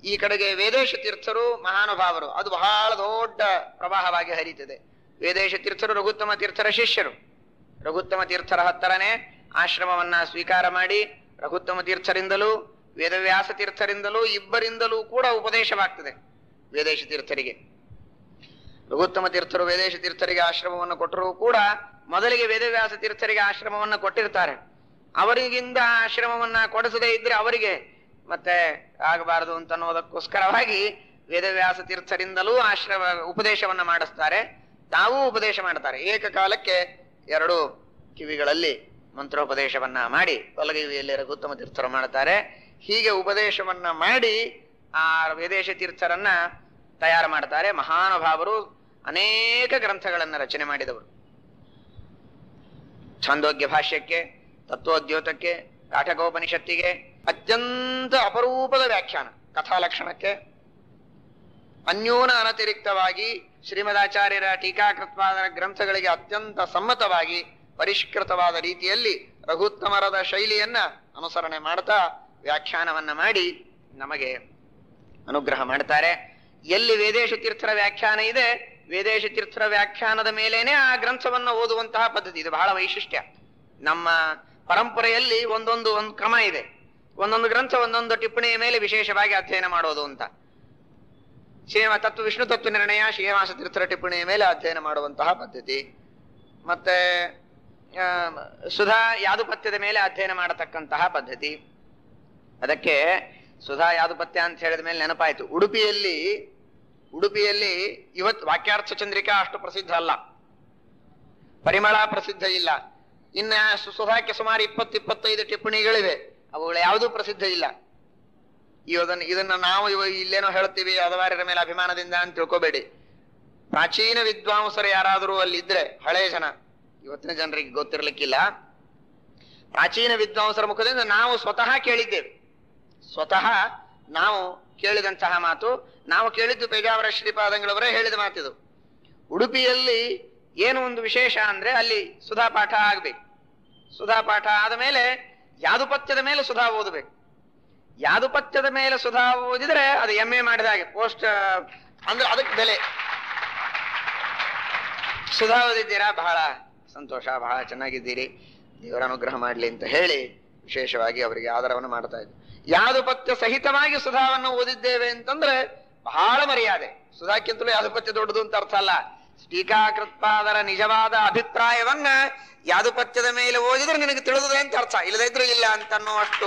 ಈ ಕಡೆಗೆ ವೇದೇಶ ತೀರ್ಥರು ಮಹಾನುಭಾವರು ಅದು ಬಹಳ ದೊಡ್ಡ ಪ್ರವಾಹವಾಗಿ ಹರಿತದೆ ವೇದೇಶ ತೀರ್ಥರು ರಘುತ್ತಮ ತೀರ್ಥರ ಶಿಷ್ಯರು ರಘುತ್ತಮ ತೀರ್ಥರ ಹತ್ತರನೇ ಆಶ್ರಮವನ್ನ ಸ್ವೀಕಾರ ಮಾಡಿ ರಘುತ್ತಮ ತೀರ್ಥರಿಂದಲೂ ವೇದವ್ಯಾಸ ತೀರ್ಥರಿಂದಲೂ ಇಬ್ಬರಿಂದಲೂ ಕೂಡ ಉಪದೇಶವಾಗ್ತದೆ ವೇದೇಶ ತೀರ್ಥರಿಗೆ ರಘುತ್ತಮ ತೀರ್ಥರು ವೇದೇಶ ತೀರ್ಥರಿಗೆ ಆಶ್ರಮವನ್ನು ಕೊಟ್ಟರೂ ಕೂಡ ಮೊದಲಿಗೆ ವೇದವ್ಯಾಸ ತೀರ್ಥರಿಗೆ ಆಶ್ರಮವನ್ನ ಕೊಟ್ಟಿರ್ತಾರೆ ಅವರಿಗಿಂದ ಆಶ್ರಮವನ್ನ ಕೊಡಿಸದೇ ಇದ್ರೆ ಅವರಿಗೆ ಮತ್ತೆ ಆಗಬಾರದು ಅಂತ ಅನ್ನೋದಕ್ಕೋಸ್ಕರವಾಗಿ ವೇದವ್ಯಾಸ ತೀರ್ಥರಿಂದಲೂ ಆಶ್ರಮ ಉಪದೇಶವನ್ನ ಮಾಡಿಸ್ತಾರೆ ತಾವೂ ಉಪದೇಶ ಮಾಡ್ತಾರೆ ಏಕಕಾಲಕ್ಕೆ ಎರಡು ಕಿವಿಗಳಲ್ಲಿ ಮಂತ್ರೋಪದೇಶವನ್ನ ಮಾಡಿ ಬಲಗಿವಿಯಲ್ಲಿ ರಘುತ್ತಮ ತೀರ್ಥರು ಮಾಡ್ತಾರೆ ಹೀಗೆ ಉಪದೇಶವನ್ನ ಮಾಡಿ ಆ ವೇದೇಶ ತೀರ್ಥರನ್ನ ತಯಾರು ಮಾಡ್ತಾರೆ ಮಹಾನುಭಾವರು ಅನೇಕ ಗ್ರಂಥಗಳನ್ನ ರಚನೆ ಮಾಡಿದವರು ಛಾಂದೋಗ್ಯ ಭಾಷ್ಯಕ್ಕೆ ತತ್ವೋದ್ಯೋತಕ್ಕೆ ಕಾಠಕೋಪನಿಷತ್ತಿಗೆ ಅತ್ಯಂತ ಅಪರೂಪದ ವ್ಯಾಖ್ಯಾನ ಕಥಾಲಕ್ಷಣಕ್ಕೆ ಅನ್ಯೂನ ಅನತಿರಿಕ್ತವಾಗಿ ಶ್ರೀಮದಾಚಾರ್ಯರ ಟೀಕಾಕೃತ್ವಾದ ಗ್ರಂಥಗಳಿಗೆ ಅತ್ಯಂತ ಸಮ್ಮತವಾಗಿ ಪರಿಷ್ಕೃತವಾದ ರೀತಿಯಲ್ಲಿ ರಘುತ್ತಮರದ ಶೈಲಿಯನ್ನ ಅನುಸರಣೆ ಮಾಡ್ತಾ ವ್ಯಾಖ್ಯಾನವನ್ನ ಮಾಡಿ ನಮಗೆ ಅನುಗ್ರಹ ಮಾಡ್ತಾರೆ ಎಲ್ಲಿ ವೇದೇಶ ತೀರ್ಥರ ವ್ಯಾಖ್ಯಾನ ಇದೆ ವೇದೇಶ ತೀರ್ಥರ ವ್ಯಾಖ್ಯಾನದ ಮೇಲೇನೆ ಆ ಗ್ರಂಥವನ್ನ ಓದುವಂತಹ ಪದ್ಧತಿ ಇದು ಬಹಳ ವೈಶಿಷ್ಟ್ಯ ನಮ್ಮ ಪರಂಪರೆಯಲ್ಲಿ ಒಂದೊಂದು ಒಂದು ಕ್ರಮ ಇದೆ ಒಂದೊಂದು ಗ್ರಂಥ ಒಂದೊಂದು ಟಿಪ್ಪಣಿಯ ಮೇಲೆ ವಿಶೇಷವಾಗಿ ಅಧ್ಯಯನ ಮಾಡೋದು ಅಂತ ಶ್ರೀನಿವಾಸ ತತ್ವ ವಿಷ್ಣು ತತ್ವ ನಿರ್ಣಯ ಶ್ರೀನಿವಾಸ ತೀರ್ಥರ ಟಿಪ್ಪಣಿಯ ಮೇಲೆ ಅಧ್ಯಯನ ಮಾಡುವಂತಹ ಪದ್ಧತಿ ಮತ್ತೆ ಆ, ಸುಧಾ ಯಾದುಪತ್ಯದ ಮೇಲೆ ಅಧ್ಯಯನ ಮಾಡತಕ್ಕಂತಹ ಪದ್ಧತಿ ಅದಕ್ಕೆ ಸುಧಾ ಯಾದುಪತ್ಯ ಅಂತ ಹೇಳಿದ ಮೇಲೆ ನೆನಪಾಯ್ತು ಉಡುಪಿಯಲ್ಲಿ ಉಡುಪಿಯಲ್ಲಿ ಇವತ್ತು ವಾಕ್ಯಾರ್ಥ ಚಂದ್ರಿಕಾ ಅಷ್ಟು ಪ್ರಸಿದ್ಧ ಅಲ್ಲ ಪರಿಮಳ ಪ್ರಸಿದ್ಧ ಇಲ್ಲ ಇನ್ನ ಸು- ಸುಧಾಕ್ಕೆ ಸುಮಾರು ಇಪ್ಪತ್ತು ಇಪ್ಪತ್ತೈದು ಟಿಪ್ಪಣಿಗಳಿವೆ ಅವುಗಳು ಯಾವುದೂ ಪ್ರಸಿದ್ಧ ಇಲ್ಲ ಇದನ್ನ ಇದನ್ನ ನಾವು ಇವ ಇಲ್ಲೇನೋ ಹೇಳ್ತೀವಿ ಅದವಾರ್ಯರ ಮೇಲೆ ಅಭಿಮಾನದಿಂದ ಅಂತ ತಿಳ್ಕೊಬೇಡಿ ಪ್ರಾಚೀನ ವಿದ್ವಾಂಸರು ಯಾರಾದರೂ ಅಲ್ಲಿದ್ರೆ ಹಳೆ ಜನ ಇವತ್ತಿನ ಜನರಿಗೆ ಗೊತ್ತಿರ್ಲಿಕ್ಕಿಲ್ಲ ಪ್ರಾಚೀನ ವಿದ್ವಾಂಸರ ಮುಖದಿಂದ ನಾವು ಸ್ವತಃ ಕೇಳಿದ್ದೇವೆ ಸ್ವತಃ ನಾವು ಕೇಳಿದಂತಹ ಮಾತು ನಾವು ಕೇಳಿದ್ದು ಪೇಜಾವರ ಶ್ರೀಪಾದಂಗಳವರೇ ಹೇಳಿದ ಮಾತಿದು ಉಡುಪಿಯಲ್ಲಿ ಏನು ಒಂದು ವಿಶೇಷ ಅಂದ್ರೆ ಅಲ್ಲಿ ಸುಧಾ ಪಾಠ ಆಗ್ಬೇಕು ಸುಧಾ ಪಾಠ ಆದ ಮೇಲೆ ಯಾದುಪತ್ಯದ ಮೇಲೆ ಸುಧಾ ಓದಬೇಕು ಯಾದುಪತ್ಯದ ಮೇಲೆ ಸುಧಾ ಓದಿದ್ರೆ ಅದು ಎಂ ಎ ಮಾಡಿದ ಹಾಗೆ ಪೋಸ್ಟ್ ಅಂದ್ರೆ ಅದಕ್ಕೆ ಬೆಲೆ ಸುಧಾ ಓದಿದ್ದೀರಾ ಬಹಳ ಸಂತೋಷ ಬಹಳ ಚೆನ್ನಾಗಿದ್ದೀರಿ ದೇವರ ಅನುಗ್ರಹ ಮಾಡ್ಲಿ ಅಂತ ಹೇಳಿ ವಿಶೇಷವಾಗಿ ಅವರಿಗೆ ಆದರವನ್ನು ಮಾಡ್ತಾ ಇದ್ದೆ ಯಾದುಪತ್ಯ ಸಹಿತವಾಗಿ ಸುಧಾವನ್ನು ಓದಿದ್ದೇವೆ ಅಂತಂದ್ರೆ ಬಹಳ ಮರ್ಯಾದೆ ಸುಧಾಕ್ಕಿಂತಲೂ ಯಾದುಪತ್ಯ ದೊಡ್ಡದು ಅಂತ ಅರ್ಥ ಅಲ್ಲ ಟೀಕಾಕೃತ್ಪಾದರ ನಿಜವಾದ ಅಭಿಪ್ರಾಯವನ್ನ ಯಾದುಪತ್ಯದ ಮೇಲೆ ಓದಿದ್ರೆ ನಿನಗೆ ತಿಳಿದಿದೆ ಅಂತ ಅರ್ಥ ಇಲ್ಲದೇ ಇದ್ರೆ ಇಲ್ಲ ಅಂತ ಅನ್ನುವಷ್ಟು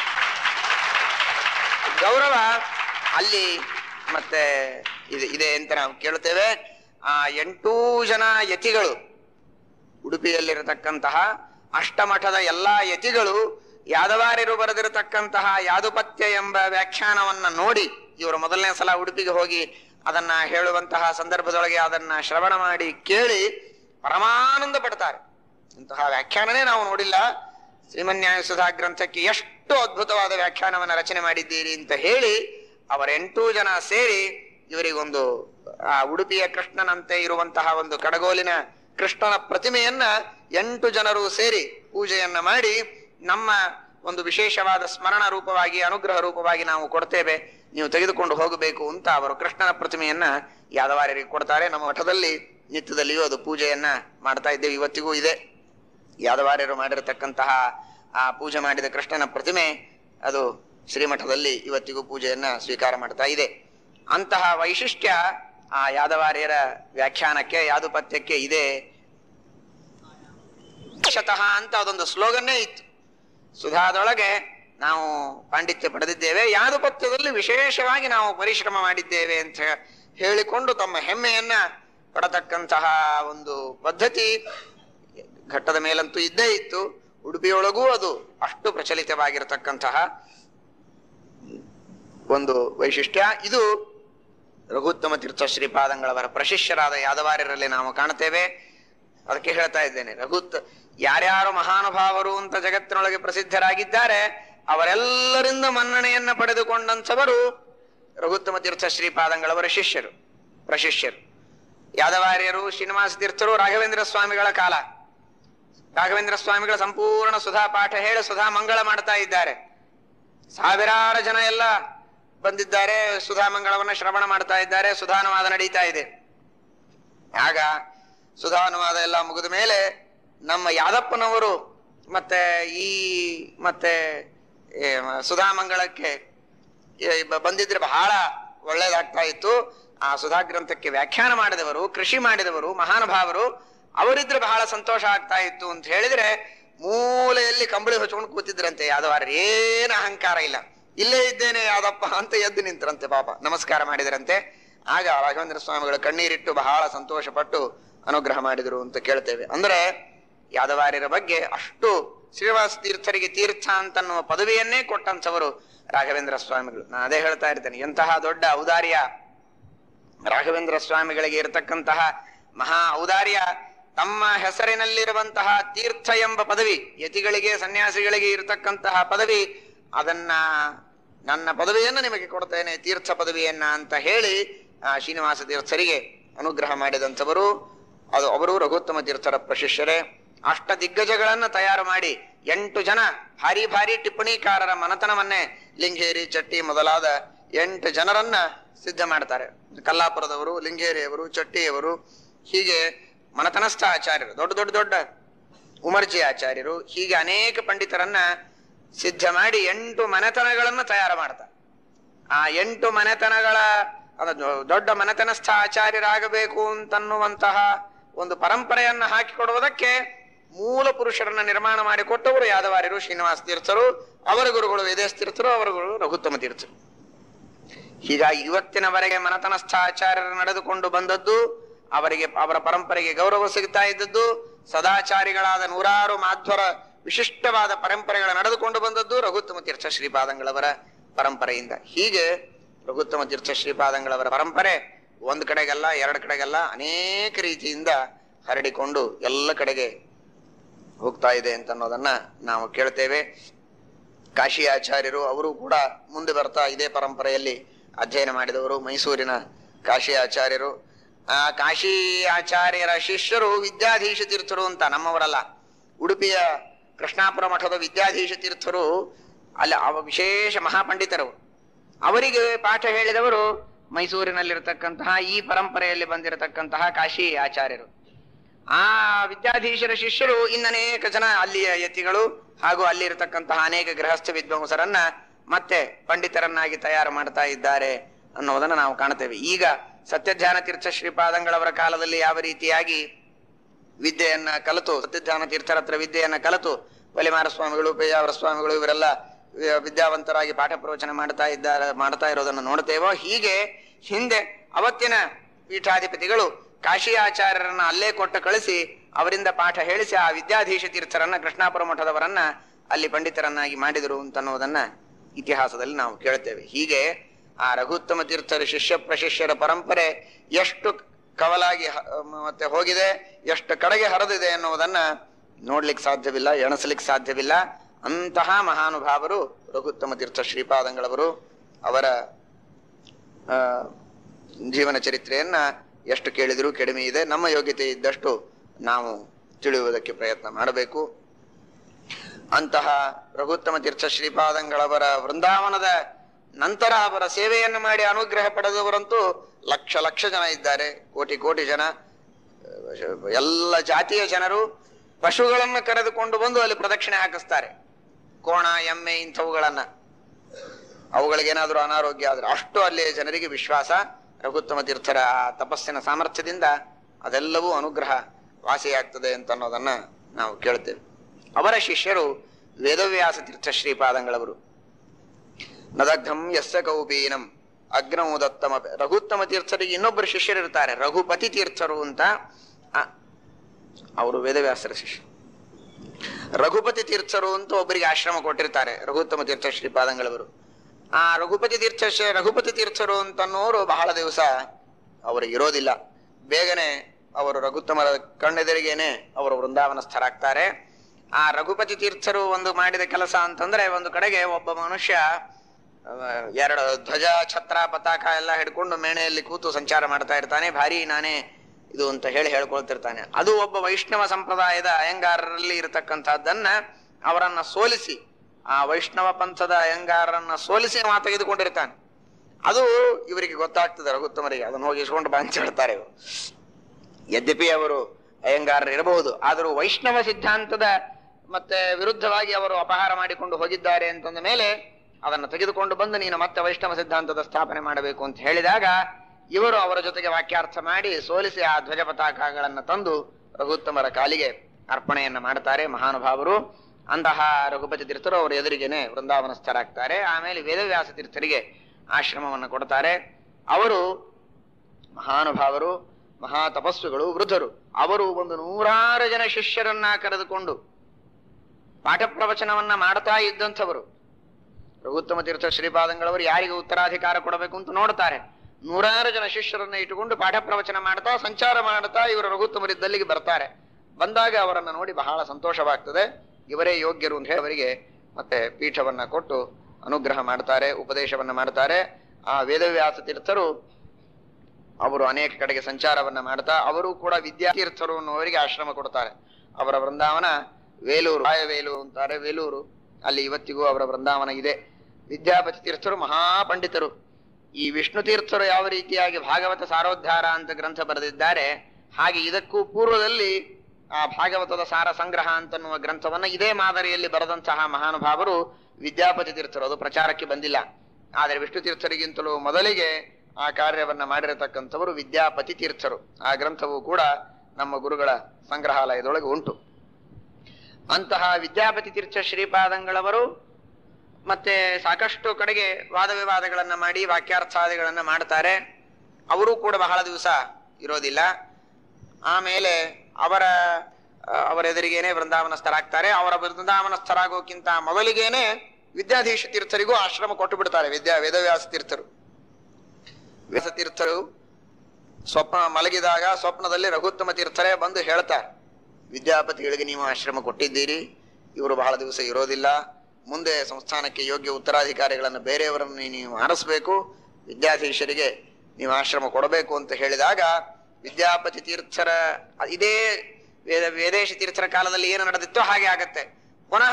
ಗೌರವ ಅಲ್ಲಿ ಮತ್ತೆ ಇದೆ ಇದೆ ಅಂತ ನಾವು ಕೇಳುತ್ತೇವೆ ಆ ಎಂಟೂ ಜನ ಯತಿಗಳು ಉಡುಪಿಯಲ್ಲಿರತಕ್ಕಂತಹ ಅಷ್ಟಮಠದ ಎಲ್ಲಾ ಯತಿಗಳು ಯಾದವಾರ್ಯರು ಬರೆದಿರತಕ್ಕಂತಹ ಯಾದುಪತ್ಯ ಎಂಬ ವ್ಯಾಖ್ಯಾನವನ್ನ ನೋಡಿ ಇವರು ಮೊದಲನೇ ಸಲ ಉಡುಪಿಗೆ ಹೋಗಿ ಅದನ್ನ ಹೇಳುವಂತಹ ಸಂದರ್ಭದೊಳಗೆ ಅದನ್ನ ಶ್ರವಣ ಮಾಡಿ ಕೇಳಿ ಪರಮಾನಂದ ಪಡ್ತಾರೆ ಇಂತಹ ವ್ಯಾಖ್ಯಾನನೇ ನಾವು ನೋಡಿಲ್ಲ ಶ್ರೀಮನ್ಯಾಯ ಸುಧಾ ಗ್ರಂಥಕ್ಕೆ ಎಷ್ಟು ಅದ್ಭುತವಾದ ವ್ಯಾಖ್ಯಾನವನ್ನ ರಚನೆ ಮಾಡಿದ್ದೀರಿ ಅಂತ ಹೇಳಿ ಅವರ ಎಂಟೂ ಜನ ಸೇರಿ ಇವರಿಗೊಂದು ಆ ಉಡುಪಿಯ ಕೃಷ್ಣನಂತೆ ಇರುವಂತಹ ಒಂದು ಕಡಗೋಲಿನ ಕೃಷ್ಣನ ಪ್ರತಿಮೆಯನ್ನ ಎಂಟು ಜನರು ಸೇರಿ ಪೂಜೆಯನ್ನ ಮಾಡಿ ನಮ್ಮ ಒಂದು ವಿಶೇಷವಾದ ಸ್ಮರಣ ರೂಪವಾಗಿ ಅನುಗ್ರಹ ರೂಪವಾಗಿ ನಾವು ಕೊಡ್ತೇವೆ ನೀವು ತೆಗೆದುಕೊಂಡು ಹೋಗಬೇಕು ಅಂತ ಅವರು ಕೃಷ್ಣನ ಪ್ರತಿಮೆಯನ್ನ ಯಾದವಾರ್ಯರಿಗೆ ಕೊಡ್ತಾರೆ ನಮ್ಮ ಮಠದಲ್ಲಿ ನಿತ್ಯದಲ್ಲಿಯೂ ಅದು ಪೂಜೆಯನ್ನ ಮಾಡ್ತಾ ಇದ್ದೇವೆ ಇವತ್ತಿಗೂ ಇದೆ ಯಾದವಾರ್ಯರು ಮಾಡಿರತಕ್ಕಂತಹ ಆ ಪೂಜೆ ಮಾಡಿದ ಕೃಷ್ಣನ ಪ್ರತಿಮೆ ಅದು ಶ್ರೀಮಠದಲ್ಲಿ ಇವತ್ತಿಗೂ ಪೂಜೆಯನ್ನ ಸ್ವೀಕಾರ ಮಾಡ್ತಾ ಇದೆ ಅಂತಹ ವೈಶಿಷ್ಟ್ಯ ಆ ಯಾದವಾರ್ಯರ ವ್ಯಾಖ್ಯಾನಕ್ಕೆ ಯಾದುಪತ್ಯಕ್ಕೆ ಇದೆ ಶತಃ ಅಂತ ಅದೊಂದು ಸ್ಲೋಗನ್ನೇ ಇತ್ತು ಸುಧಾದೊಳಗೆ ನಾವು ಪಾಂಡಿತ್ಯ ಪಡೆದಿದ್ದೇವೆ ಯಾದುಪತ್ಯದಲ್ಲಿ ವಿಶೇಷವಾಗಿ ನಾವು ಪರಿಶ್ರಮ ಮಾಡಿದ್ದೇವೆ ಅಂತ ಹೇಳಿಕೊಂಡು ತಮ್ಮ ಹೆಮ್ಮೆಯನ್ನ ಪಡತಕ್ಕಂತಹ ಒಂದು ಪದ್ಧತಿ ಘಟ್ಟದ ಮೇಲಂತೂ ಇದ್ದೇ ಇತ್ತು ಉಡುಪಿಯೊಳಗೂ ಅದು ಅಷ್ಟು ಪ್ರಚಲಿತವಾಗಿರತಕ್ಕಂತಹ ಒಂದು ವೈಶಿಷ್ಟ್ಯ ಇದು ರಘುತ್ತಮ ತೀರ್ಥ ಶ್ರೀಪಾದಂಗಳವರ ಪ್ರಶಿಷ್ಯರಾದ ಯಾದವಾರ್ಯರಲ್ಲಿ ನಾವು ಕಾಣುತ್ತೇವೆ ಅದಕ್ಕೆ ಹೇಳ್ತಾ ಇದ್ದೇನೆ ರಘುತ್ ಯಾರ್ಯಾರು ಮಹಾನುಭಾವರು ಅಂತ ಜಗತ್ತಿನೊಳಗೆ ಪ್ರಸಿದ್ಧರಾಗಿದ್ದಾರೆ ಅವರೆಲ್ಲರಿಂದ ಮನ್ನಣೆಯನ್ನ ಪಡೆದುಕೊಂಡಂಥವರು ರಘುತ್ತಮ ತೀರ್ಥ ಶ್ರೀಪಾದಂಗಳವರ ಶಿಷ್ಯರು ಪ್ರಶಿಷ್ಯರು ಯಾದವಾರ್ಯರು ಶ್ರೀನಿವಾಸ ತೀರ್ಥರು ರಾಘವೇಂದ್ರ ಸ್ವಾಮಿಗಳ ಕಾಲ ರಾಘವೇಂದ್ರ ಸ್ವಾಮಿಗಳ ಸಂಪೂರ್ಣ ಸುಧಾ ಪಾಠ ಹೇಳಿ ಸುಧಾ ಮಂಗಳ ಮಾಡ್ತಾ ಇದ್ದಾರೆ ಸಾವಿರಾರು ಜನ ಎಲ್ಲ ಬಂದಿದ್ದಾರೆ ಸುಧಾಮಂಗಳವನ್ನ ಶ್ರವಣ ಮಾಡ್ತಾ ಇದ್ದಾರೆ ಸುಧಾನುವಾದ ನಡೀತಾ ಇದೆ ಆಗ ಸುಧಾನುವಾದ ಎಲ್ಲ ಮುಗಿದ ಮೇಲೆ ನಮ್ಮ ಯಾದಪ್ಪನವರು ಮತ್ತೆ ಈ ಮತ್ತೆ ಏ, ಸುಧಾಮಂಗಳಕ್ಕೆ ಏ, ಬ- ಬಂದಿದ್ರೆ ಬಹಳ ಒಳ್ಳೇದಾಗ್ತಾ ಇತ್ತು ಆ ಸುಧಾ ಗ್ರಂಥಕ್ಕೆ ವ್ಯಾಖ್ಯಾನ ಮಾಡಿದವರು ಕೃಷಿ ಮಾಡಿದವರು ಮಹಾನುಭಾವರು ಅವರಿದ್ರೆ ಬಹಳ ಸಂತೋಷ ಆಗ್ತಾ ಇತ್ತು ಅಂತ ಹೇಳಿದ್ರೆ ಮೂಲೆಯಲ್ಲಿ ಕಂಬಳಿ ಹೊಚ್ಕೊಂಡು ಕೂತಿದ್ರಂತೆ ಯಾದವಾರ ಏನು ಅಹಂಕಾರ ಇಲ್ಲ ಇಲ್ಲೇ ಇದ್ದೇನೆ ಯಾದಪ್ಪ ಅಂತ ಎದ್ದು ನಿಂತರಂತೆ ಪಾಪ ನಮಸ್ಕಾರ ಮಾಡಿದರಂತೆ ಆಗ ರಾಘವೇಂದ್ರ ಸ್ವಾಮಿಗಳು ಕಣ್ಣೀರಿಟ್ಟು ಬಹಳ ಸಂತೋಷ ಪಟ್ಟು ಅನುಗ್ರಹ ಮಾಡಿದರು ಅಂತ ಕೇಳ್ತೇವೆ ಅಂದ್ರೆ ಯಾದವಾರ್ಯರ ಬಗ್ಗೆ ಅಷ್ಟು ಶ್ರೀನಿವಾಸ ತೀರ್ಥರಿಗೆ ತೀರ್ಥ ಅಂತನ್ನುವ ಪದವಿಯನ್ನೇ ಕೊಟ್ಟಂಥವರು ರಾಘವೇಂದ್ರ ಸ್ವಾಮಿಗಳು ನಾನು ಅದೇ ಹೇಳ್ತಾ ಇರ್ತೇನೆ ಎಂತಹ ದೊಡ್ಡ ಔದಾರ್ಯ ರಾಘವೇಂದ್ರ ಸ್ವಾಮಿಗಳಿಗೆ ಇರತಕ್ಕಂತಹ ಮಹಾ ಔದಾರ್ಯ ತಮ್ಮ ಹೆಸರಿನಲ್ಲಿರುವಂತಹ ತೀರ್ಥ ಎಂಬ ಪದವಿ ಯತಿಗಳಿಗೆ ಸನ್ಯಾಸಿಗಳಿಗೆ ಇರತಕ್ಕಂತಹ ಪದವಿ ಅದನ್ನ ನನ್ನ ಪದವಿಯನ್ನು ನಿಮಗೆ ಕೊಡ್ತೇನೆ ತೀರ್ಥ ಪದವಿಯನ್ನ ಅಂತ ಹೇಳಿ ಆ ಶ್ರೀನಿವಾಸ ತೀರ್ಥರಿಗೆ ಅನುಗ್ರಹ ಮಾಡಿದಂಥವರು ಅದು ಅವರು ರಘುತ್ತಮ ತೀರ್ಥರ ಪ್ರಶಿಷ್ಯರೇ ಅಷ್ಟ ದಿಗ್ಗಜಗಳನ್ನ ತಯಾರು ಮಾಡಿ ಎಂಟು ಜನ ಭಾರಿ ಭಾರಿ ಟಿಪ್ಪಣಿಕಾರರ ಮನತನವನ್ನೇ ಲಿಂಗೇರಿ ಚಟ್ಟಿ ಮೊದಲಾದ ಎಂಟು ಜನರನ್ನ ಸಿದ್ಧ ಮಾಡ್ತಾರೆ ಕಲ್ಲಾಪುರದವರು ಲಿಂಗೇರಿಯವರು ಚಟ್ಟಿಯವರು ಹೀಗೆ ಮನತನಸ್ಥ ಆಚಾರ್ಯರು ದೊಡ್ಡ ದೊಡ್ಡ ದೊಡ್ಡ ಉಮರ್ಜಿ ಆಚಾರ್ಯರು ಹೀಗೆ ಅನೇಕ ಪಂಡಿತರನ್ನ ಸಿದ್ಧ ಮಾಡಿ ಎಂಟು ಮನೆತನಗಳನ್ನ ತಯಾರು ಮಾಡ್ತಾರೆ ಆ ಎಂಟು ಮನೆತನಗಳ ಅದು ದೊ- ದೊಡ್ಡ ಮನೆತನಸ್ಥ ಆಚಾರ್ಯರಾಗಬೇಕು ಅಂತನ್ನುವಂತಹ ಒಂದು ಪರಂಪರೆಯನ್ನ ಹಾಕಿಕೊಡುವುದಕ್ಕೆ ಮೂಲ ಪುರುಷರನ್ನ ನಿರ್ಮಾಣ ಮಾಡಿಕೊಟ್ಟವರು ಯಾದವಾರ್ಯರು ಶ್ರೀನಿವಾಸ ತೀರ್ಥರು ಅವರ ಗುರುಗಳು ವೇದೇಶ ತೀರ್ಥರು ಅವರ ಗುರುಗಳು ರಘುತ್ತಮ ತೀರ್ಥರು ಹೀಗಾಗಿ ಇವತ್ತಿನವರೆಗೆ ಮನತನಸ್ಥ ಆಚಾರ್ಯರು ನಡೆದುಕೊಂಡು ಬಂದದ್ದು ಅವರಿಗೆ ಅವರ ಪರಂಪರೆಗೆ ಗೌರವ ಸಿಗ್ತಾ ಇದ್ದದ್ದು ಸದಾಚಾರಿಗಳಾದ ನೂರಾರು ಮಾಧ್ವರ ವಿಶಿಷ್ಟವಾದ ಪರಂಪರೆಗಳ ನಡೆದುಕೊಂಡು ಬಂದದ್ದು ರಘುತ್ತಮ ತೀರ್ಥ ಶ್ರೀಪಾದಂಗಳವರ ಪರಂಪರೆಯಿಂದ ಹೀಗೆ ರಘುತ್ತಮ ತೀರ್ಥ ಶ್ರೀಪಾದಂಗಳವರ ಪರಂಪರೆ ಒಂದು ಕಡೆಗೆಲ್ಲ ಎರಡು ಕಡೆಗೆಲ್ಲ ಅನೇಕ ರೀತಿಯಿಂದ ಹರಡಿಕೊಂಡು ಎಲ್ಲ ಕಡೆಗೆ ಹೋಗ್ತಾ ಇದೆ ಅಂತ ಅನ್ನೋದನ್ನ ನಾವು ಕೇಳ್ತೇವೆ ಕಾಶಿ ಆಚಾರ್ಯರು ಅವರು ಕೂಡ ಮುಂದೆ ಬರ್ತಾ ಇದೇ ಪರಂಪರೆಯಲ್ಲಿ ಅಧ್ಯಯನ ಮಾಡಿದವರು ಮೈಸೂರಿನ ಕಾಶಿ ಆಚಾರ್ಯರು ಆ ಕಾಶಿ ಆಚಾರ್ಯರ ಶಿಷ್ಯರು ವಿದ್ಯಾಧೀಶ ತೀರ್ಥರು ಅಂತ ನಮ್ಮವರಲ್ಲ ಉಡುಪಿಯ ಕೃಷ್ಣಾಪುರ ಮಠದ ವಿದ್ಯಾಧೀಶ ತೀರ್ಥರು ಅಲ್ಲಿ ಅವ ವಿಶೇಷ ಮಹಾಪಂಡಿತರು ಅವರಿಗೆ ಪಾಠ ಹೇಳಿದವರು ಮೈಸೂರಿನಲ್ಲಿರತಕ್ಕಂತಹ ಈ ಪರಂಪರೆಯಲ್ಲಿ ಬಂದಿರತಕ್ಕಂತಹ ಕಾಶಿ ಆಚಾರ್ಯರು ಆ ವಿದ್ಯಾಧೀಶರ ಶಿಷ್ಯರು ಇನ್ನನೇಕ ಜನ ಅಲ್ಲಿಯ ಯತಿಗಳು ಹಾಗೂ ಅಲ್ಲಿರತಕ್ಕಂತಹ ಅನೇಕ ಗೃಹಸ್ಥ ವಿದ್ವಾಂಸರನ್ನ ಮತ್ತೆ ಪಂಡಿತರನ್ನಾಗಿ ತಯಾರು ಮಾಡ್ತಾ ಇದ್ದಾರೆ ಅನ್ನೋದನ್ನ ನಾವು ಕಾಣ್ತೇವೆ ಈಗ ಸತ್ಯಧ್ಯಾನ ತೀರ್ಥ ಶ್ರೀಪಾದಂಗಳವರ ಕಾಲದಲ್ಲಿ ಯಾವ ರೀತಿಯಾಗಿ ವಿದ್ಯೆಯನ್ನ ಕಲಿತು ಸತ್ಯಧ್ಯಾನ ತೀರ್ಥರ ಹತ್ರ ವಿದ್ಯೆಯನ್ನ ಕಲಿತು ಬಲಿಮಾರ ಸ್ವಾಮಿಗಳು ಪೇಜಾವರ ಸ್ವಾಮಿಗಳು ಇವರೆಲ್ಲ ವಿ- ವಿದ್ಯಾವಂತರಾಗಿ ಪಾಠ ಪ್ರವಚನ ಮಾಡ್ತಾ ಇದ್ದಾರೆ ಮಾಡ್ತಾ ಇರೋದನ್ನು ನೋಡ್ತೇವೋ ಹೀಗೆ ಹಿಂದೆ ಅವತ್ತಿನ ಪೀಠಾಧಿಪತಿಗಳು ಕಾಶಿ ಆಚಾರ್ಯರನ್ನ ಅಲ್ಲೇ ಕೊಟ್ಟು ಕಳಿಸಿ ಅವರಿಂದ ಪಾಠ ಹೇಳಿಸಿ ಆ ವಿದ್ಯಾಧೀಶ ತೀರ್ಥರನ್ನ ಕೃಷ್ಣಾಪುರ ಮಠದವರನ್ನ ಅಲ್ಲಿ ಪಂಡಿತರನ್ನಾಗಿ ಮಾಡಿದರು ಅಂತನ್ನುವುದನ್ನ ಇತಿಹಾಸದಲ್ಲಿ ನಾವು ಕೇಳ್ತೇವೆ ಹೀಗೆ ಆ ರಘುತ್ತಮ ತೀರ್ಥರ ಶಿಷ್ಯ ಪ್ರಶಿಷ್ಯರ ಪರಂಪರೆ ಎಷ್ಟು ಕವಲಾಗಿ ಹ- ಮತ್ತೆ ಹೋಗಿದೆ ಎಷ್ಟು ಕಡೆಗೆ ಹರಿದಿದೆ ಎನ್ನುವುದನ್ನ ನೋಡ್ಲಿಕ್ಕೆ ಸಾಧ್ಯವಿಲ್ಲ ಎಣಸಲಿಕ್ಕೆ ಸಾಧ್ಯವಿಲ್ಲ ಅಂತಹ ಮಹಾನುಭಾವರು ರಘುತ್ತಮ ತೀರ್ಥ ಶ್ರೀಪಾದಂಗಳವರು ಅವರ ಆ, ಜೀವನ ಚರಿತ್ರೆಯನ್ನ ಎಷ್ಟು ಕೇಳಿದರೂ ಕಡಿಮೆ ಇದೆ ನಮ್ಮ ಯೋಗ್ಯತೆ ಇದ್ದಷ್ಟು ನಾವು ತಿಳಿಯುವುದಕ್ಕೆ ಪ್ರಯತ್ನ ಮಾಡಬೇಕು ಅಂತಹ ರಘುತ್ತಮ ತೀರ್ಥ ಶ್ರೀಪಾದಂಗಳವರ ವೃಂದಾವನದ ನಂತರ ಅವರ ಸೇವೆಯನ್ನು ಮಾಡಿ ಅನುಗ್ರಹ ಪಡೆದವರಂತೂ ಲಕ್ಷ ಲಕ್ಷ ಜನ ಇದ್ದಾರೆ ಕೋಟಿ ಕೋಟಿ ಜನ ಅಹ್, ಎಲ್ಲ ಜಾತಿಯ ಜನರು ಪಶುಗಳನ್ನು ಕರೆದುಕೊಂಡು ಬಂದು ಅಲ್ಲಿ ಪ್ರದಕ್ಷಿಣೆ ಹಾಕಿಸ್ತಾರೆ ಕೋಣ ಎಮ್ಮೆ ಇಂಥವುಗಳನ್ನ ಅವುಗಳಿಗೇನಾದ್ರೂ ಅನಾರೋಗ್ಯ ಆದ್ರೆ ಅಷ್ಟು ಅಲ್ಲಿ ಜನರಿಗೆ ವಿಶ್ವಾಸ ರಘುತ್ತಮ ತೀರ್ಥರ ಆ ತಪಸ್ಸಿನ ಸಾಮರ್ಥ್ಯದಿಂದ ಅದೆಲ್ಲವೂ ಅನುಗ್ರಹ ವಾಸಿಯಾಗ್ತದೆ ಅಂತ ಅನ್ನೋದನ್ನ ನಾವು ಕೇಳ್ತೇವೆ ಅವರ ಶಿಷ್ಯರು ವೇದವ್ಯಾಸ ತೀರ್ಥ ಶ್ರೀಪಾದಂಗಳವರು ನದಗ್ಧಂ ಯಸ್ಸ ಕೌಪೀನಂ ಅಗ್ನೌ ದತ್ತಮ ರಘುತ್ತಮ ತೀರ್ಥರಿಗೆ ಇನ್ನೊಬ್ಬರು ಶಿಷ್ಯರಿರ್ತಾರೆ ರಘುಪತಿ ತೀರ್ಥರು ಅಂತ ಆ, ಅವರು ವೇದವ್ಯಾಸರ ಶಿಷ್ಯ ರಘುಪತಿ ತೀರ್ಥರು ಅಂತ ಒಬ್ಬರಿಗೆ ಆಶ್ರಮ ಕೊಟ್ಟಿರ್ತಾರೆ ರಘುತ್ತಮ ತೀರ್ಥ ಶ್ರೀಪಾದಂಗಳವರು ಆ ರಘುಪತಿ ತೀರ್ಥ ಶ್ರೀ- ರಘುಪತಿ ತೀರ್ಥರು ಅಂತನ್ನೋರು ಬಹಳ ದಿವಸ ಅವರಿಗೆ ಇರೋದಿಲ್ಲ ಬೇಗನೆ ಅವರು ರಘುತ್ತಮರ ಕಣ್ಣೆದುರಿಗೇನೆ ಅವರು ವೃಂದಾವನಸ್ಥರಾಗ್ತಾರೆ ಆ ರಘುಪತಿ ತೀರ್ಥರು ಒಂದು ಮಾಡಿದ ಕೆಲಸ ಅಂತಂದ್ರೆ ಒಂದು ಕಡೆಗೆ ಒಬ್ಬ ಮನುಷ್ಯ ಆ, ಎರಡು ಧ್ವಜ ಛತ್ರ ಪತಾಕ ಎಲ್ಲ ಹಿಡ್ಕೊಂಡು ಮೇಣೆಯಲ್ಲಿ ಕೂತು ಸಂಚಾರ ಮಾಡ್ತಾ ಇರ್ತಾನೆ ಭಾರಿ ನಾನೇ ಇದು ಅಂತ ಹೇಳಿ ಹೇಳ್ಕೊಳ್ತಿರ್ತಾನೆ ಅದು ಒಬ್ಬ ವೈಷ್ಣವ ಸಂಪ್ರದಾಯದ ಅಯ್ಯಂಗಾರರಲ್ಲಿ ಇರತಕ್ಕಂಥದ್ದನ್ನ ಅವರನ್ನ ಸೋಲಿಸಿ ಆ ವೈಷ್ಣವ ಪಂಥದ ಅಯ್ಯಂಗಾರರನ್ನ ಸೋಲಿಸಿ ಅವ ತೆಗೆದುಕೊಂಡಿರ್ತಾನೆ ಅದು ಇವರಿಗೆ ಗೊತ್ತಾಗ್ತದೆ ರಘುತ್ತಮರಿಗೆ ಅದನ್ನು ಹೋಗಿ ಇಸ್ಕೊಂಡು ಬಾಂಚಾಡ್ತಾರೆ ಇವರು ಯದ್ಯಪಿ ಅವರು ಅಯ್ಯಂಗಾರರು ಇರಬಹುದು ಆದರೂ ವೈಷ್ಣವ ಸಿದ್ಧಾಂತದ ಮತ್ತೆ ವಿರುದ್ಧವಾಗಿ ಅವರು ಅಪಹಾರ ಮಾಡಿಕೊಂಡು ಹೋಗಿದ್ದಾರೆ ಅಂತಂದ ಮೇಲೆ ಅದನ್ನು ತೆಗೆದುಕೊಂಡು ಬಂದು ನೀನು ಮತ್ತೆ ವೈಷ್ಣವ ಸಿದ್ಧಾಂತದ ಸ್ಥಾಪನೆ ಮಾಡಬೇಕು ಅಂತ ಹೇಳಿದಾಗ ಇವರು ಅವರ ಜೊತೆಗೆ ವಾಕ್ಯಾರ್ಥ ಮಾಡಿ ಸೋಲಿಸಿ ಆ ಧ್ವಜ ಪತಾಕಗಳನ್ನು ತಂದು ರಘುತ್ತಮರ ಕಾಲಿಗೆ ಅರ್ಪಣೆಯನ್ನ ಮಾಡ್ತಾರೆ ಮಹಾನುಭಾವರು ಅಂತಹ ರಘುಪತಿ ತೀರ್ಥರು ಅವರ ಎದುರಿಗೇನೆ ವೃಂದಾವನಸ್ಥರಾಗ್ತಾರೆ ಆಮೇಲೆ ವೇದವ್ಯಾಸ ತೀರ್ಥರಿಗೆ ಆಶ್ರಮವನ್ನು ಕೊಡ್ತಾರೆ ಅವರು ಮಹಾನುಭಾವರು ಮಹಾ ತಪಸ್ವಿಗಳು ವೃದ್ಧರು ಅವರು ಒಂದು ನೂರಾರು ಜನ ಶಿಷ್ಯರನ್ನ ಕರೆದುಕೊಂಡು ಪಾಠ ಪ್ರವಚನವನ್ನ ಮಾಡ್ತಾ ಇದ್ದಂಥವರು ರಘುತ್ತಮ ತೀರ್ಥ ಶ್ರೀಪಾದಂಗಳವರು ಯಾರಿಗೆ ಉತ್ತರಾಧಿಕಾರ ಕೊಡಬೇಕು ಅಂತ ನೋಡ್ತಾರೆ ನೂರಾರು ಜನ ಶಿಷ್ಯರನ್ನ ಇಟ್ಟುಕೊಂಡು ಪಾಠ ಪ್ರವಚನ ಮಾಡ್ತಾ ಸಂಚಾರ ಮಾಡ್ತಾ ಇವರು ರಘುತ್ತಮರಿದ್ದಲ್ಲಿಗೆ ಬರ್ತಾರೆ ಬಂದಾಗ ಅವರನ್ನ ನೋಡಿ ಬಹಳ ಸಂತೋಷವಾಗ್ತದೆ ಇವರೇ ಯೋಗ್ಯರು ಅಂತ ಹೇಳಿ ಅವರಿಗೆ ಮತ್ತೆ ಪೀಠವನ್ನ ಕೊಟ್ಟು ಅನುಗ್ರಹ ಮಾಡ್ತಾರೆ ಉಪದೇಶವನ್ನ ಮಾಡ್ತಾರೆ ಆ ವೇದವ್ಯಾಸ ತೀರ್ಥರು ಅವರು ಅನೇಕ ಕಡೆಗೆ ಸಂಚಾರವನ್ನ ಮಾಡ್ತಾ ಅವರು ಕೂಡ ವಿದ್ಯಾತೀರ್ಥರು ಅನ್ನುವರಿಗೆ ಆಶ್ರಮ ಕೊಡ್ತಾರೆ ಅವರ ವೃಂದಾವನ ವೇಲೂರು ರಾಯವೇಲೂರು ಅಂತಾರೆ ವೇಲೂರು ಅಲ್ಲಿ ಇವತ್ತಿಗೂ ಅವರ ವೃಂದಾವನ ಇದೆ ವಿದ್ಯಾಪತಿ ತೀರ್ಥರು ಮಹಾಪಂಡಿತರು ಈ ವಿಷ್ಣು ತೀರ್ಥರು ಯಾವ ರೀತಿಯಾಗಿ ಭಾಗವತ ಸಾರೋದ್ಧಾರ ಅಂತ ಗ್ರಂಥ ಬರೆದಿದ್ದಾರೆ ಹಾಗೆ ಇದಕ್ಕೂ ಪೂರ್ವದಲ್ಲಿ ಆ ಭಾಗವತದ ಸಾರ ಸಂಗ್ರಹ ಅಂತನ್ನುವ ಗ್ರಂಥವನ್ನ ಇದೇ ಮಾದರಿಯಲ್ಲಿ ಬರೆದಂತಹ ಮಹಾನುಭಾವರು ವಿದ್ಯಾಪತಿ ತೀರ್ಥರು ಅದು ಪ್ರಚಾರಕ್ಕೆ ಬಂದಿಲ್ಲ ಆದರೆ ವಿಷ್ಣು ತೀರ್ಥರಿಗಿಂತಲೂ ಮೊದಲಿಗೆ ಆ ಕಾರ್ಯವನ್ನ ಮಾಡಿರತಕ್ಕಂಥವರು ವಿದ್ಯಾಪತಿ ತೀರ್ಥರು ಆ ಗ್ರಂಥವು ಕೂಡ ನಮ್ಮ ಗುರುಗಳ ಸಂಗ್ರಹಾಲಯದೊಳಗೆ ಉಂಟು ಅಂತಹ ವಿದ್ಯಾಪತಿ ತೀರ್ಥ ಶ್ರೀಪಾದಂಗಳವರು ಮತ್ತೆ ಸಾಕಷ್ಟು ಕಡೆಗೆ ವಾದ ವಿವಾದಗಳನ್ನ ಮಾಡಿ ವಾಕ್ಯಾರ್ಥಾದಿಗಳನ್ನ ಮಾಡ್ತಾರೆ ಅವರು ಕೂಡ ಬಹಳ ದಿವಸ ಇರೋದಿಲ್ಲ ಆಮೇಲೆ ಅವರ ಆ, ಅವರ ಎದುರಿಗೇನೆ ವೃಂದಾವನಸ್ಥರಾಗ್ತಾರೆ ಅವರ ವೃಂದಾವನಸ್ಥರಾಗೋಕ್ಕಿಂತ ಮೊದಲಿಗೇನೆ ವಿದ್ಯಾಧೀಶ ತೀರ್ಥರಿಗೂ ಆಶ್ರಮ ಕೊಟ್ಟು ಬಿಡ್ತಾರೆ ವಿದ್ಯಾ ವೇದವ್ಯಾಸ ತೀರ್ಥರು ವ್ಯಾಸ ತೀರ್ಥರು ಸ್ವಪ್ನ ಮಲಗಿದಾಗ ಸ್ವಪ್ನದಲ್ಲಿ ರಘುತ್ತಮ ತೀರ್ಥರೇ ಬಂದು ಹೇಳ್ತಾರೆ ವಿದ್ಯಾಪತಿಗಳಿಗೆ ನೀವು ಆಶ್ರಮ ಕೊಟ್ಟಿದ್ದೀರಿ ಇವರು ಬಹಳ ದಿವಸ ಇರೋದಿಲ್ಲ ಮುಂದೆ ಸಂಸ್ಥಾನಕ್ಕೆ ಯೋಗ್ಯ ಉತ್ತರಾಧಿಕಾರಿಗಳನ್ನು ಬೇರೆಯವರನ್ನು ನೀವು ಆರಿಸ್ಬೇಕು ವಿದ್ಯಾಧೀಶರಿಗೆ ನೀವು ಆಶ್ರಮ ಕೊಡಬೇಕು ಅಂತ ಹೇಳಿದಾಗ ವಿದ್ಯಾಪತಿ ತೀರ್ಥರ ಇದೇ ವೇದ ವೇದೇಶ ತೀರ್ಥರ ಕಾಲದಲ್ಲಿ ಏನು ನಡೆದಿತ್ತೋ ಹಾಗೆ ಆಗತ್ತೆ ಪುನಃ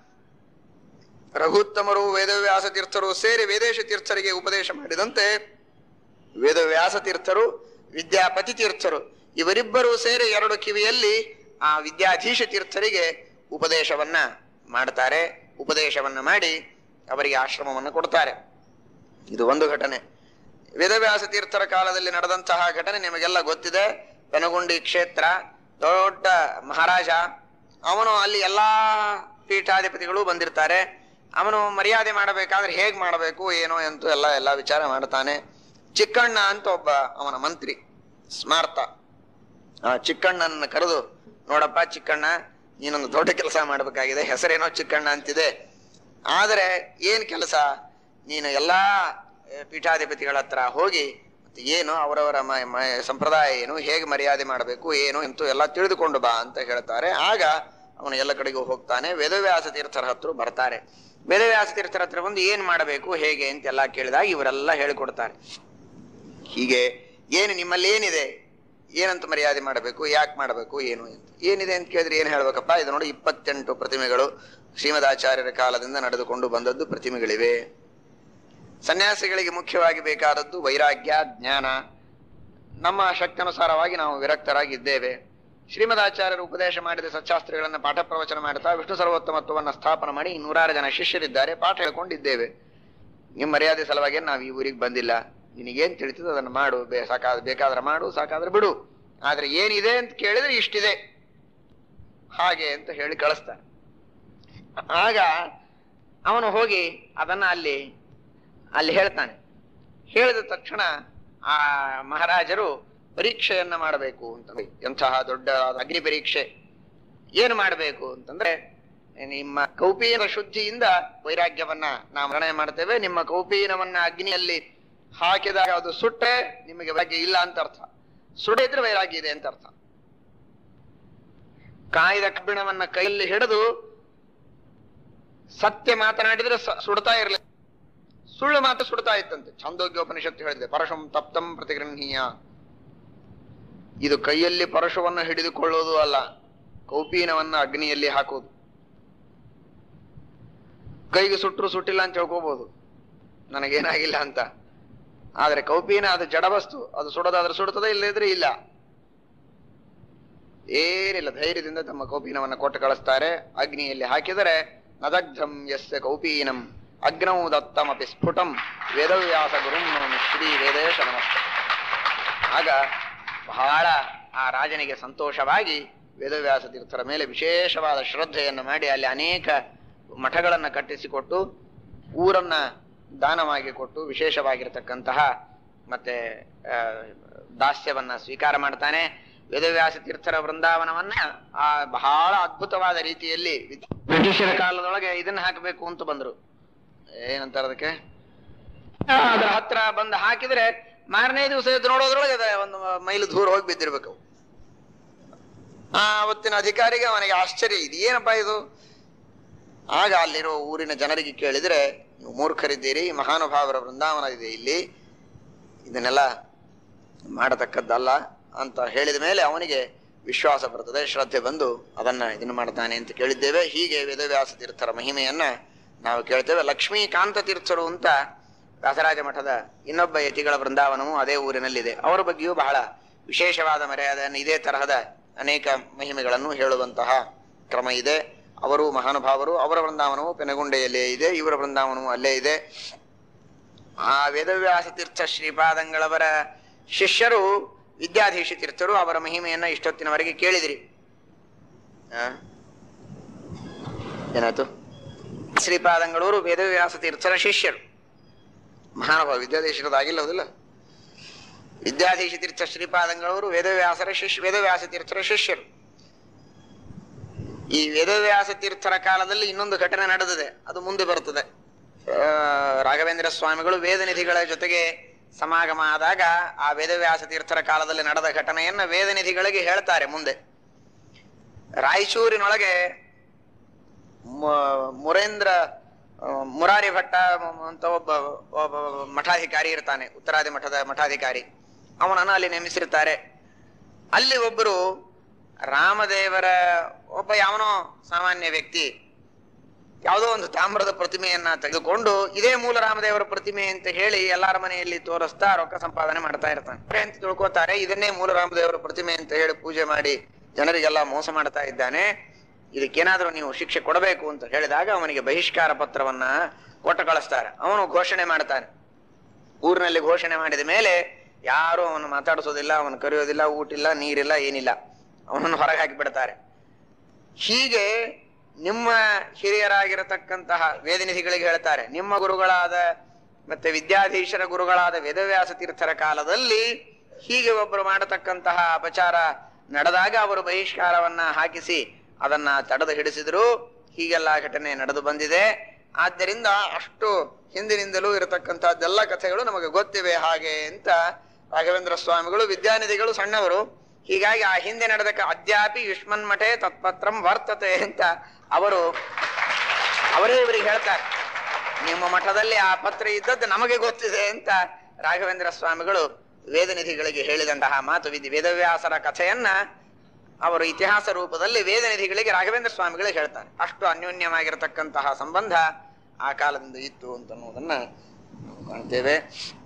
ರಘುತ್ತಮರು ವೇದವ್ಯಾಸ ತೀರ್ಥರು ಸೇರಿ ವೇದೇಶ ತೀರ್ಥರಿಗೆ ಉಪದೇಶ ಮಾಡಿದಂತೆ ವೇದವ್ಯಾಸ ತೀರ್ಥರು ವಿದ್ಯಾಪತಿ ತೀರ್ಥರು ಇವರಿಬ್ಬರೂ ಸೇರಿ ಎರಡು ಕಿವಿಯಲ್ಲಿ ಆ ವಿದ್ಯಾಧೀಶ ತೀರ್ಥರಿಗೆ ಉಪದೇಶವನ್ನ ಮಾಡ್ತಾರೆ ಉಪದೇಶವನ್ನ ಮಾಡಿ ಅವರಿಗೆ ಆಶ್ರಮವನ್ನು ಕೊಡ್ತಾರೆ ಇದು ಒಂದು ಘಟನೆ ವೇದವ್ಯಾಸ ತೀರ್ಥರ ಕಾಲದಲ್ಲಿ ನಡೆದಂತಹ ಘಟನೆ ನಿಮಗೆಲ್ಲ ಗೊತ್ತಿದೆ ಪೆನಗುಂಡಿ ಕ್ಷೇತ್ರ ದೊಡ್ಡ ಮಹಾರಾಜ ಅವನು ಅಲ್ಲಿ ಎಲ್ಲಾ ಪೀಠಾಧಿಪತಿಗಳು ಬಂದಿರ್ತಾರೆ ಅವನು ಮರ್ಯಾದೆ ಮಾಡಬೇಕಾದ್ರೆ ಹೇಗ್ ಮಾಡಬೇಕು ಏನೋ ಅಂತ ಎಲ್ಲ ಎಲ್ಲ ವಿಚಾರ ಮಾಡ್ತಾನೆ ಚಿಕ್ಕಣ್ಣ ಅಂತ ಒಬ್ಬ ಅವನ ಮಂತ್ರಿ ಸ್ಮಾರ್ತ ಆ ಚಿಕ್ಕಣ್ಣನ ಕರೆದು ನೋಡಪ್ಪ ಚಿಕ್ಕಣ್ಣ ನೀನೊಂದು ದೊಡ್ಡ ಕೆಲಸ ಮಾಡಬೇಕಾಗಿದೆ ಹೆಸರೇನೋ ಚಿಕ್ಕಣ್ಣ ಅಂತಿದೆ ಆದರೆ ಏನ್ ಕೆಲಸ ನೀನು ಎಲ್ಲಾ ಆ, ಪೀಠಾಧಿಪತಿಗಳ ಹತ್ರ ಹೋಗಿ ಮತ್ತೆ ಏನು ಅವರವರ ಮ- ಮ- ಸಂಪ್ರದಾಯ ಏನು ಹೇಗೆ ಮರ್ಯಾದೆ ಮಾಡಬೇಕು ಏನು ಅಂತೂ ಎಲ್ಲ ತಿಳಿದುಕೊಂಡು ಬಾ ಅಂತ ಹೇಳ್ತಾರೆ ಆಗ ಅವನು ಎಲ್ಲ ಕಡೆಗೂ ಹೋಗ್ತಾನೆ ವೇದವ್ಯಾಸ ತೀರ್ಥರ ಹತ್ರ ಬರ್ತಾರೆ ವೇದವ್ಯಾಸ ತೀರ್ಥರ ಹತ್ರ ಬಂದು ಏನ್ ಮಾಡಬೇಕು ಹೇಗೆ ಅಂತೆಲ್ಲ ಕೇಳಿದಾಗ ಇವರೆಲ್ಲ ಹೇಳಿಕೊಡ್ತಾರೆ ಹೀಗೆ ಏನು ನಿಮ್ಮಲ್ಲಿ ಏನಿದೆ ಏನಂತ ಮರ್ಯಾದೆ ಮಾಡಬೇಕು ಯಾಕೆ ಮಾಡಬೇಕು ಏನು ಅಂತ ಏನಿದೆ ಅಂತ ಕೇಳಿದ್ರೆ ಏನು ಹೇಳ್ಬೇಕಪ್ಪ ಇದು ನೋಡಿ ಇಪ್ಪತ್ತೆಂಟು ಪ್ರತಿಮೆಗಳು ಶ್ರೀಮದಾಚಾರ್ಯರ ಕಾಲದಿಂದ ನಡೆದುಕೊಂಡು ಬಂದದ್ದು ಪ್ರತಿಮೆಗಳಿವೆ ಸನ್ಯಾಸಿಗಳಿಗೆ ಮುಖ್ಯವಾಗಿ ಬೇಕಾದದ್ದು ವೈರಾಗ್ಯ ಜ್ಞಾನ ನಮ್ಮ ಶಕ್ತನುಸಾರವಾಗಿ ನಾವು ವಿರಕ್ತರಾಗಿದ್ದೇವೆ ಶ್ರೀಮದಾಚಾರ್ಯರು ಉಪದೇಶ ಮಾಡಿದ ಸಚ್ಚಾಸ್ತ್ರಿಗಳನ್ನ ಪಾಠ ಪ್ರವಚನ ಮಾಡ್ತಾ ವಿಷ್ಣು ಸರ್ವೋತ್ತಮತ್ವವನ್ನ ಸ್ಥಾಪನೆ ಮಾಡಿ ನೂರಾರು ಜನ ಶಿಷ್ಯರಿದ್ದಾರೆ ಪಾಠ ಹೇಳ್ಕೊಂಡಿದ್ದೇವೆ ನಿಮ್ಮ ಮರ್ಯಾದೆ ಸಲುವಾಗಿ ನಾವು ಈ ಊರಿಗೆ ಬಂದಿಲ್ಲ ನಿನಗೇನ್ ತಿಳಿತದೆ ಅದನ್ನು ಮಾಡು ಬೇ ಸಾಕಾದ ಬೇಕಾದ್ರೆ ಮಾಡು ಸಾಕಾದ್ರೆ ಬಿಡು ಆದ್ರೆ ಏನಿದೆ ಅಂತ ಕೇಳಿದ್ರೆ ಇಷ್ಟಿದೆ ಹಾಗೆ ಅಂತ ಹೇಳಿ ಕಳಿಸ್ತಾನೆ ಆಗ ಅವನು ಹೋಗಿ ಅದನ್ನ ಅಲ್ಲಿ ಅಲ್ಲಿ ಹೇಳ್ತಾನೆ ಹೇಳಿದ ತಕ್ಷಣ ಆ ಮಹಾರಾಜರು ಪರೀಕ್ಷೆಯನ್ನ ಮಾಡಬೇಕು ಅಂತ ಎಂತಹ ದೊಡ್ಡ ಅಗ್ನಿ ಪರೀಕ್ಷೆ ಏನು ಮಾಡಬೇಕು ಅಂತಂದ್ರೆ ನಿಮ್ಮ ಕೌಪೀನ ಶುದ್ಧಿಯಿಂದ ವೈರಾಗ್ಯವನ್ನ ನಾವು ನಿರ್ಣಯ ಮಾಡ್ತೇವೆ ನಿಮ್ಮ ಕೌಪೀನವನ್ನ ಅಗ್ನಿಯಲ್ಲಿ ಹಾಕಿದಾಗ ಅದು ಸುಟ್ರೆ ನಿಮಗೆ ವೈರಾಗ್ಯ ಇಲ್ಲ ಅಂತ ಅರ್ಥ ಸುಡಿದ್ರೆ ವೈರಾಗ್ಯ ಇದೆ ಅಂತ ಅರ್ಥ ಕಾಯ್ದ ಕಬ್ಬಿಣವನ್ನ ಕೈಯಲ್ಲಿ ಹಿಡಿದು ಸತ್ಯ ಮಾತನಾಡಿದ್ರೆ ಸ- ಸುಡ್ತಾ ಇರ್ಲಿ ಸುಳ್ಳು ಮಾತು ಸುಡ್ತಾ ಇತ್ತಂತೆ ಛಂದೋಗ್ಯೋಪನಿಷತ್ತು ಹೇಳಿದೆ ಪರಶಂ ತಪ್ತಂ ಪ್ರತಿಗೃಹೀಯ ಇದು ಕೈಯಲ್ಲಿ ಪರಶುವನ್ನು ಹಿಡಿದುಕೊಳ್ಳೋದು ಅಲ್ಲ ಕೌಪೀನವನ್ನ ಅಗ್ನಿಯಲ್ಲಿ ಹಾಕುವುದು ಕೈಗೆ ಸುಟ್ಟರು ಸುಟ್ಟಿಲ್ಲ ಅಂತ ಹೇಳ್ಕೋಬಹುದು ನನಗೇನಾಗಿಲ್ಲ ಅಂತ ಆದ್ರೆ ಕೌಪಿನ ಅದು ಜಡವಸ್ತು ಅದು ಸುಡೋದಾದ್ರೆ ಸುಡುತ್ತದೆ ಇಲ್ಲದಿದ್ರೆ ಇಲ್ಲ ಏನಿಲ್ಲ ಧೈರ್ಯದಿಂದ ತಮ್ಮ ಕೌಪೀನವನ್ನು ಕೊಟ್ಟು ಕಳಿಸ್ತಾರೆ ಅಗ್ನಿಯಲ್ಲಿ ಹಾಕಿದರೆ ನದಗ್ಧಂ ಯಸ್ಯ ಕೌಪೀನಂ ಅಗ್ನೌ ದತ್ತಮಪಿ ಸ್ಫುಟಂ ವೇದವ್ಯಾಸ ಗುರುಂ ನಮಿ ಶ್ರೀ ವೇದೇಶ ನಮಸ್ತೆ ಆಗ ಬಹಳ ಆ ರಾಜನಿಗೆ ಸಂತೋಷವಾಗಿ ವೇದವ್ಯಾಸ ತೀರ್ಥರ ಮೇಲೆ ವಿಶೇಷವಾದ ಶ್ರದ್ಧೆಯನ್ನು ಮಾಡಿ ಅಲ್ಲಿ ಅನೇಕ ಮಠಗಳನ್ನು ಕಟ್ಟಿಸಿಕೊಟ್ಟು ಊರನ್ನ ದಾನವಾಗಿ ಕೊಟ್ಟು ವಿಶೇಷವಾಗಿರತಕ್ಕಂತಹ ಮತ್ತೆ ಆ, ದಾಸ್ಯವನ್ನ ಸ್ವೀಕಾರ ಮಾಡ್ತಾನೆ ವೇದವ್ಯಾಸ ತೀರ್ಥರ ವೃಂದಾವನವನ್ನ ಆ ಬಹಳ ಅದ್ಭುತವಾದ ರೀತಿಯಲ್ಲಿ ವಿದ್- ಬ್ರಿಟಿಷರ ಕಾಲದೊಳಗೆ ಇದನ್ನ ಹಾಕಬೇಕು ಅಂತ ಬಂದ್ರು ಏನಂತಾರೆ ಅದಕ್ಕೆ ಆ, ಅದರ ಹತ್ರ ಬಂದು ಹಾಕಿದ್ರೆ ಮಾರನೇ ದಿವಸ ಎದ್ದು ನೋಡೋದ್ರೊಳಗೆ ಅದ ಒಂದು ಮೈಲು ದೂರ ಹೋಗಿ ಬಿದ್ದಿರ್ಬೇಕು ಅವು. ಆ ಅವತ್ತಿನ ಅಧಿಕಾರಿಗೆ ಅವನಿಗೆ ಆಶ್ಚರ್ಯ ಇದು ಏನಪ್ಪ ಇದು ಆಗ ಅಲ್ಲಿರೋ ಊರಿನ ಜನರಿಗೆ ಕೇಳಿದ್ರೆ ನೀವು ಮೂರ್ಖರಿದ್ದೀರಿ ಮಹಾನುಭಾವರ ವೃಂದಾವನ ಇದೆ ಇಲ್ಲಿ ಇದನ್ನೆಲ್ಲ ಮಾಡತಕ್ಕದ್ದಲ್ಲ ಅಂತ ಹೇಳಿದ ಮೇಲೆ ಅವನಿಗೆ ವಿಶ್ವಾಸ ಬರ್ತದೆ ಶ್ರದ್ಧೆ ಬಂದು ಅದನ್ನ ಇದನ್ನು ಮಾಡ್ತಾನೆ ಅಂತ ಕೇಳಿದ್ದೇವೆ ಹೀಗೆ ವೇದವ್ಯಾಸ ತೀರ್ಥರ ಮಹಿಮೆಯನ್ನ ನಾವು ಕೇಳ್ತೇವೆ ಲಕ್ಷ್ಮೀಕಾಂತ ತೀರ್ಥರು ಅಂತ ವ್ಯಾಸರಾಜ ಮಠದ ಇನ್ನೊಬ್ಬ ಯತಿಗಳ ವೃಂದಾವನವು ಅದೇ ಊರಿನಲ್ಲಿದೆ ಅವರ ಬಗ್ಗೆಯೂ ಬಹಳ ವಿಶೇಷವಾದ ಮರ್ಯಾದೆಯನ್ನು ಇದೇ ತರಹದ ಅನೇಕ ಮಹಿಮೆಗಳನ್ನು ಹೇಳುವಂತಹ ಕ್ರಮ ಇದೆ ಅವರು ಮಹಾನುಭಾವರು ಅವರ ವೃಂದಾವನವು ಪೆನಗುಂಡೆಯಲ್ಲೇ ಇದೆ ಇವರ ವೃಂದಾವನವು ಅಲ್ಲೇ ಇದೆ ಆ ವೇದವ್ಯಾಸ ತೀರ್ಥ ಶ್ರೀಪಾದಂಗಳವರ ಶಿಷ್ಯರು ವಿದ್ಯಾಧೀಶ ತೀರ್ಥರು ಅವರ ಮಹಿಮೆಯನ್ನ ಇಷ್ಟೊತ್ತಿನವರೆಗೆ ಕೇಳಿದಿರಿ ಆ? ಏನಾಯ್ತು ಶ್ರೀಪಾದಂಗಳವರು ವೇದವ್ಯಾಸ ತೀರ್ಥರ ಶಿಷ್ಯರು ಮಹಾನುಭಾವ ವಿದ್ಯಾಧೀಶರದಾಗಿಲ್ಲ ಹೌದಿಲ್ಲ ವಿದ್ಯಾಧೀಶ ತೀರ್ಥ ಶ್ರೀಪಾದಂಗಳವರು ವೇದವ್ಯಾಸರ ಶಿಷ್ಯ ವೇದವ್ಯಾಸ ತೀರ್ಥರ ಶಿಷ್ಯರು ಈ ವೇದವ್ಯಾಸ ತೀರ್ಥರ ಕಾಲದಲ್ಲಿ ಇನ್ನೊಂದು ಘಟನೆ ನಡೆದಿದೆ ಅದು ಮುಂದೆ ಬರುತ್ತದೆ ಆ, ರಾಘವೇಂದ್ರ ಸ್ವಾಮಿಗಳು ವೇದನಿಧಿಗಳ ಜೊತೆಗೆ ಸಮಾಗಮ ಆದಾಗ ಆ ವೇದವ್ಯಾಸ ತೀರ್ಥರ ಕಾಲದಲ್ಲಿ ನಡೆದ ಘಟನೆಯನ್ನ ವೇದನಿಧಿಗಳಿಗೆ ಹೇಳ್ತಾರೆ ಮುಂದೆ ರಾಯಚೂರಿನೊಳಗೆ ಮು- ಮುರೇಂದ್ರ ಆ, ಮುರಾರಿ ಭಟ್ಟ ಅಂತ ಒಬ್ಬ ಒಬ್ಬ ಮಠಾಧಿಕಾರಿ ಇರ್ತಾನೆ ಉತ್ತರಾದಿ ಮಠದ ಮಠಾಧಿಕಾರಿ ಅವನನ್ನು ಅಲ್ಲಿ ನೇಮಿಸಿರ್ತಾರೆ ಅಲ್ಲಿ ಒಬ್ಬರು ರಾಮದೇವರ ಒಬ್ಬ ಯಾವನೋ ಸಾಮಾನ್ಯ ವ್ಯಕ್ತಿ ಯಾವುದೋ ಒಂದು ತಾಮ್ರದ ಪ್ರತಿಮೆಯನ್ನ ತೆಗೆದುಕೊಂಡು ಇದೇ ಮೂಲ ರಾಮದೇವರ ಪ್ರತಿಮೆ ಅಂತ ಹೇಳಿ ಎಲ್ಲಾರ ಮನೆಯಲ್ಲಿ ತೋರಿಸ್ತಾ ರೊಕ್ಕ ಸಂಪಾದನೆ ಮಾಡ್ತಾ ಇರ್ತಾನೆ ಅವ್ರೆ ಅಂತ ತಿಳ್ಕೊತಾರೆ ಇದನ್ನೇ ಮೂಲ ರಾಮದೇವರ ಪ್ರತಿಮೆ ಅಂತ ಹೇಳಿ ಪೂಜೆ ಮಾಡಿ ಜನರಿಗೆಲ್ಲ ಮೋಸ ಮಾಡ್ತಾ ಇದ್ದಾನೆ ಇದಕ್ಕೇನಾದ್ರೂ ನೀವು ಶಿಕ್ಷೆ ಕೊಡಬೇಕು ಅಂತ ಹೇಳಿದಾಗ ಅವನಿಗೆ ಬಹಿಷ್ಕಾರ ಪತ್ರವನ್ನ ಕೊಟ್ಟು ಕಳಿಸ್ತಾರೆ ಅವನು ಘೋಷಣೆ ಮಾಡ್ತಾನೆ ಊರಿನಲ್ಲಿ ಘೋಷಣೆ ಮಾಡಿದ ಮೇಲೆ ಯಾರು ಅವನು ಮಾತಾಡಿಸೋದಿಲ್ಲ ಅವನು ಕರೆಯೋದಿಲ್ಲ ಊಟಿಲ್ಲ ನೀರಿಲ್ಲ ಏನಿಲ್ಲ ಅವನನ್ನು ಹೊರಗೆ ಹಾಕಿ ಬಿಡ್ತಾರೆ ಹೀಗೆ ನಿಮ್ಮ ಹಿರಿಯರಾಗಿರತಕ್ಕಂತಹ ವೇದನಿಧಿಗಳಿಗೆ ಹೇಳ್ತಾರೆ ನಿಮ್ಮ ಗುರುಗಳಾದ ಮತ್ತೆ ವಿದ್ಯಾಧೀಶರ ಗುರುಗಳಾದ ವೇದವ್ಯಾಸ ತೀರ್ಥರ ಕಾಲದಲ್ಲಿ ಹೀಗೆ ಒಬ್ಬರು ಮಾಡತಕ್ಕಂತಹ ಅಪಚಾರ ನಡೆದಾಗ ಅವರು ಬಹಿಷ್ಕಾರವನ್ನ ಹಾಕಿಸಿ ಅದನ್ನ ತಡೆದು ಹಿಡಿಸಿದ್ರು ಹೀಗೆಲ್ಲ ಘಟನೆ ನಡೆದು ಬಂದಿದೆ ಆದ್ದರಿಂದ ಅಷ್ಟು ಹಿಂದಿನಿಂದಲೂ ಇರತಕ್ಕಂತಹದ್ದೆಲ್ಲ ಕಥೆಗಳು ನಮಗೆ ಗೊತ್ತಿವೆ ಹಾಗೆ ಅಂತ ರಾಘವೇಂದ್ರ ಸ್ವಾಮಿಗಳು ವಿದ್ಯಾನಿಧಿಗಳು ಸಣ್ಣವರು ಹೀಗಾಗಿ ಆ ಹಿಂದೆ ನಡೆದ ಕ- ಅದ್ಯಾಪಿ ಯುಷ್ಮನ್ ಮಠೆ ತತ್ಪತ್ರಂ ವರ್ತತೆ ಅಂತ ಅವರು ಅವರೇ ಇವರಿಗೆ ಹೇಳ್ತಾರೆ ನಿಮ್ಮ ಮಠದಲ್ಲಿ ಆ ಪತ್ರ ಇದ್ದದ್ದು ನಮಗೆ ಗೊತ್ತಿದೆ ಅಂತ ರಾಘವೇಂದ್ರ ಸ್ವಾಮಿಗಳು ವೇದನಿಧಿಗಳಿಗೆ ಹೇಳಿದಂತಹ ಮಾತು ವಿಧಿ ವೇದವ್ಯಾಸರ ಕಥೆಯನ್ನ ಅವರು ಇತಿಹಾಸ ರೂಪದಲ್ಲಿ ವೇದನಿಧಿಗಳಿಗೆ ರಾಘವೇಂದ್ರ ಸ್ವಾಮಿಗಳಿಗೆ ಹೇಳ್ತಾರೆ ಅಷ್ಟು ಅನ್ಯೋನ್ಯವಾಗಿರತಕ್ಕಂತಹ ಸಂಬಂಧ ಆ ಕಾಲದಿಂದ ಇತ್ತು ಅಂತ ಅನ್ನೋದನ್ನ ನಾವು ಕಾಣ್ತೇವೆ